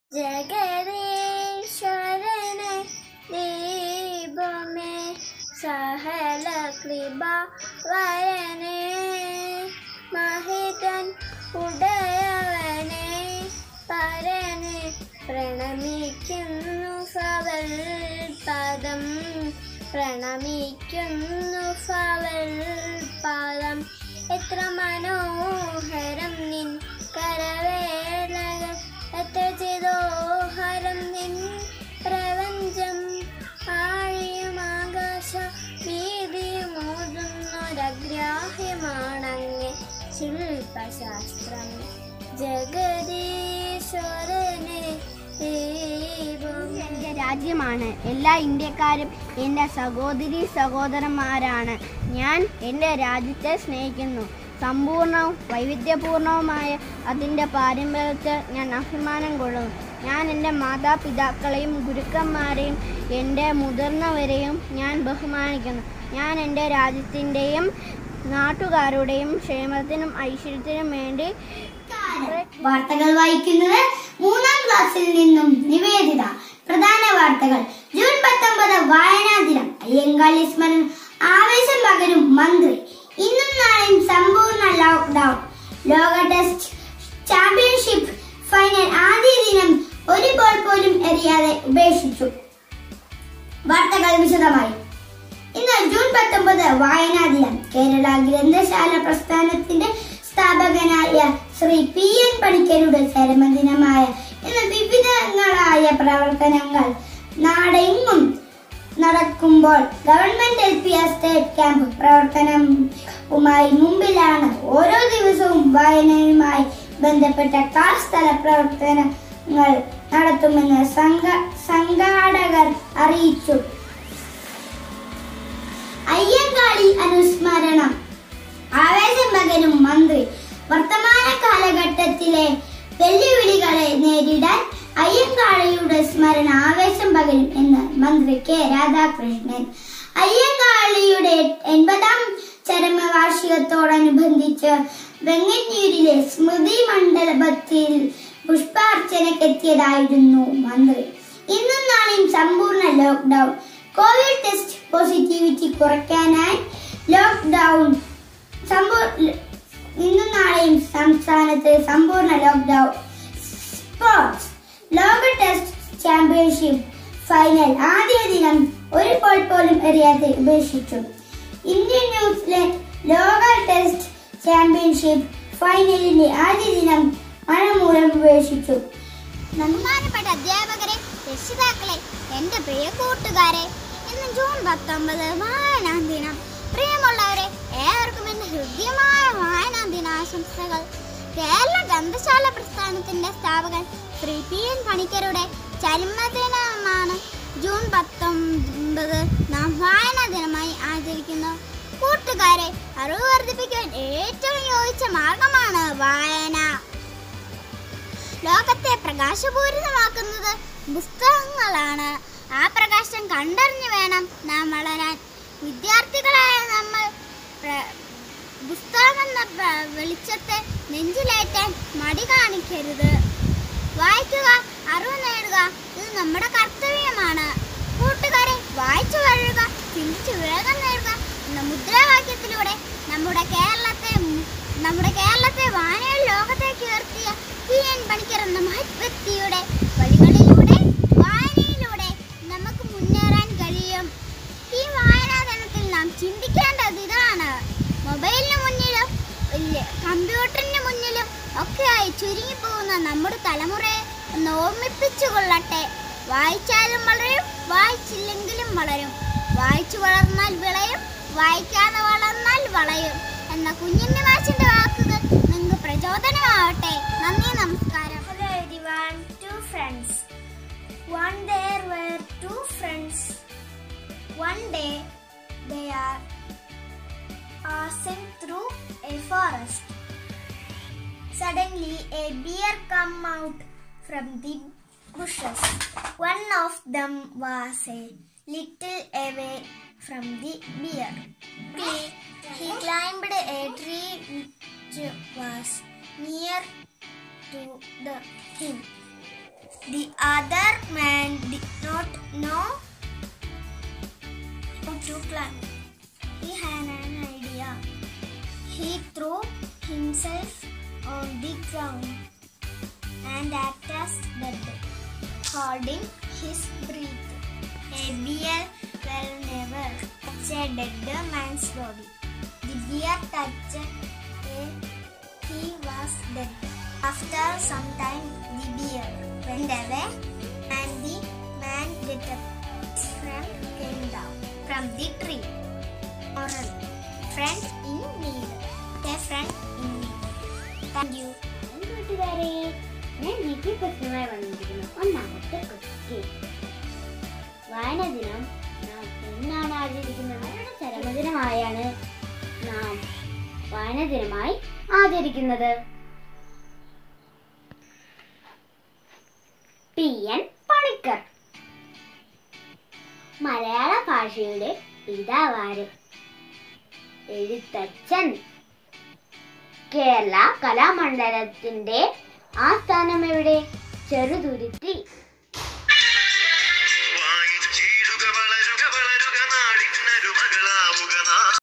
ജഗദീശ്വരനെ ദീപമേ സഹല കൃപ വരനെ മഹിതൻ ഉടയവനെ പരനെ പ്രണമിക്കുന്നു ഫവൽ പദം പ്രണമിക്കുന്നു ഫവൽ പദം എത്ര മനോഹരം നിൻ കരവേളകൾ എത്ര ചിതോഹരം നിൻ പ്രപഞ്ചം ആഴിയും ആകാശ വീതിയും ഓതുന്നൊരഗ്രാഹ്യമാണങ്ങ് ശില്പശാസ്ത്രം ജഗദീശ്വരനെ ദൈവം എൻ്റെ രാജ്യമാണ് എല്ലാ ഇന്ത്യക്കാരും എൻ്റെ സഹോദരി സഹോദരന്മാരാണ് ഞാൻ എൻ്റെ രാജ്യത്തെ സ്നേഹിക്കുന്നു സമ്പൂർണവും വൈവിധ്യപൂർണവുമായ അതിൻ്റെ പാരമ്പര്യത്തിൽ ഞാൻ അഭിമാനം കൊള്ളുന്നു ഞാൻ എൻ്റെ മാതാപിതാക്കളെയും ഗുരുക്കന്മാരെയും എൻ്റെ മുതിർന്നവരെയും ഞാൻ ബഹുമാനിക്കുന്നു ഞാൻ എൻ്റെ രാജ്യത്തിൻ്റെയും നാട്ടുകാരുടെയും ക്ഷേമത്തിനും ഐശ്വര്യത്തിനും വേണ്ടി വാർത്തകൾ വായിക്കുന്നത് മൂന്നാം ക്ലാസ്സിൽ നിന്നും നിവേദിത പ്രധാന വാർത്തകൾ ജൂൺ പത്തൊമ്പത് വായനാ ദിനം അയ്യങ്കാളി സ്മരണം ആവേശം പകരും മന്ത്രി ഇന്നും നാളെയും സമ്പൂർണ്ണ ലോക്ക്ഡൌൺ ലോക ടെസ്റ്റ് ചാമ്പ്യൻഷിപ്പ് ഫൈനൽ ആദ്യ ദിനം ഒരു ബോൾ പോലും എറിയാതെ ഉപേക്ഷിച്ചു വാർത്തകൾ വിശദമായി ഇന്ന് ജൂൺ പത്തൊമ്പത് വായനാ ദിനം കേരള ഗ്രന്ഥശാല പ്രസ്ഥാനത്തിന്റെ സ്ഥാപകനായ ശ്രീ പി എൻ പണിക്കരുടെ ചരമദിനമായ ഇന്ന് വിവിധങ്ങളായ പ്രവർത്തനങ്ങൾ നാടെങ്ങും നടക്കുമ്പോൾ government L P estate camp പ്രവർത്തനവുമായി മുമ്പിലാണ് ഓരോ ദിവസവും വായനയുമായി ബന്ധപ്പെട്ട കാർ സ്ഥല പ്രവർത്തനങ്ങൾ നടത്തുമെന്ന് സംഘ സംഘാടകർ അറിയിച്ചു അയ്യങ്കാളി അനുസ്മരണം ആവേശം പകരും മന്ത്രി വർത്തമാന കാലഘട്ടത്തിലെ വെല്ലുവിളികളെ നേരിടാൻ അയ്യങ്കാളിയുടെ സ്മരണ ആവേശം പകരും എന്ന് മന്ത്രി കെ രാധാകൃഷ്ണൻ അയ്യങ്കാളിയുടെ എൺപതാം ചരമവാർഷികത്തോടനുബന്ധിച്ച് വെങ്ങന്നൂരിലെ സ്മൃതി മണ്ഡപത്തിൽ പുഷ്പാർച്ചനക്കെത്തിയതായിരുന്നു മന്ത്രി ഇന്നും നാളെയും സമ്പൂർണ്ണ ലോക്ക്ഡൌൺ കോവിഡ് ടെസ്റ്റ് പോസിറ്റിവിറ്റി കുറയ്ക്കാനായി ലോക്ക്ഡൌൺ സമ്പൂ- ഇന്നും നാളെയും സംസ്ഥാനത്ത് സമ്പൂർണ്ണ ലോക്ക്ഡൌൺ സ്പോർട്സ് ലോക ടെസ്റ്റ് ചാമ്പ്യൻഷിപ്പ് ഫൈനൽ ആദ്യ ദിനം ഒരു ബോൾ പോലും എറിയാതെ ഉപേക്ഷിച്ചു ഇന്ത്യൻ ന്യൂസിലൻഡ് ലോക ടെസ്റ്റ് ചാമ്പ്യൻഷിപ്പ് ഫൈനലിന്റെ ആദ്യ ദിനം മഴ മൂലം ഉപേക്ഷിച്ചു ബഹുമാനപ്പെട്ട അധ്യാപകരെ രക്ഷിതാക്കളെ എൻ്റെ പ്രിയ കൂട്ടുകാരെ ഇന്ന് ജൂൺ പത്തൊമ്പത് വായനാ ദിനം പ്രിയമുള്ളവരെ ഏവർക്കും എൻ്റെ ഹൃദ്യമായ വായനാ ദിനാശംസകൾ കേരള ഗ്രന്ഥശാല പ്രസ്ഥാനത്തിന്റെ സ്ഥാപകൻ ശ്രീ പി എൻ പണിക്കരുടെ ചരമദിനമാണ് ജൂൺ പത്തൊമ്പത് നാം വായനാ ദിനമായി ആചരിക്കുന്നു കൂട്ടുകാരെ അറിവ് വർദ്ധിപ്പിക്കാൻ ഏറ്റവും യോജിച്ച മാർഗമാണ് വായന ലോകത്തെ പ്രകാശപൂരിതമാക്കുന്നത് പുസ്തകങ്ങളാണ് ആ പ്രകാശം കണ്ടറിഞ്ഞു വേണം നാം വളരാൻ വിദ്യാർത്ഥികളായ നമ്മൾ പ്ര- പുസ്തകമെന്ന പ്ര- വെളിച്ചത്തെ നെഞ്ചിലേറ്റാൻ മടി കാണിക്കരുത് വായിക്കുക അറിവ് നേടുക ഇത് നമ്മുടെ കർത്തവ്യമാണ് കൂട്ടുകാരെ വായിച്ചു വഴുക ചിന്തിച്ചു വേഗം നേടുക എന്ന മുദ്രാവാക്യത്തിലൂടെ നമ്മുടെ കേരളത്തെ നമ്മുടെ കേരളത്തെ വായനയിൽ ലോകത്തേക്ക് ഉയർത്തിയ പി എൻ പണിക്കർ എന്ന മഹത് വ്യക്തിയുടെ വഴികളിലൂടെ വായനയിലൂടെ നമുക്ക് മുന്നേറാൻ കഴിയും ഈ വായനാ ദിനത്തിൽ നാം ചിന്തിക്കേണ്ടത് ഇതാണ് മൊബൈലിന് മുന്നിലും ഇല്ല, കമ്പ്യൂട്ടറിന് മുന്നിലും ഒക്കെയായി ചുരുങ്ങിപ്പോകുന്ന നമ്മുടെ തലമുറയെ ഒന്ന് ഓർമ്മിപ്പിച്ചു കൊള്ളട്ടെ വായിച്ചാലും വളരും വായിച്ചില്ലെങ്കിലും വളരും വായിച്ചു വളർന്നാൽ വിളയും വായിക്കാതെ വളർന്നാൽ വളയും എന്ന കുഞ്ഞിന്റെ മാഷിന്റെ വാക്കുകൾ നിങ്ങൾക്ക് പ്രചോദനമാവട്ടെ നന്ദി നമസ്കാരം Hello everyone, two friends. One there were two friends. One day they are passing through a forest. Suddenly a bear come out from the bushes. One of them was a little away from the bear. Quickly, he climbed a tree which was near to the him. The other man did not know how to climb. He had an idea. He threw himself on the ground and acted as dead, holding his breath. A bear will never touch a dead man's body. The bear touched a he was dead. After some time, the bear went away and the man get up. His friend came down from the tree. Moral Friend in need. A friend in need. Thank you. കൂട്ടുകാരെ ഞാൻ GP പ്രശ്നമായി വന്നിരിക്കുന്നു ഒന്നാമത്തെ question വായന ദിനം നാം എന്നാണ് ആചരിക്കുന്നത് ആരുടെ ചരമദിനമായാണ് നാം വായന ദിനമായി ആചരിക്കുന്നത് പി എൻ പണിക്കർ മലയാള ഭാഷയുടെ പിതാവാര് എഴുത്തച്ഛൻ കേരള കലാമണ്ഡലത്തിന്റെ ആസ്ഥാനം എവിടെ ചെറുതുരുത്തി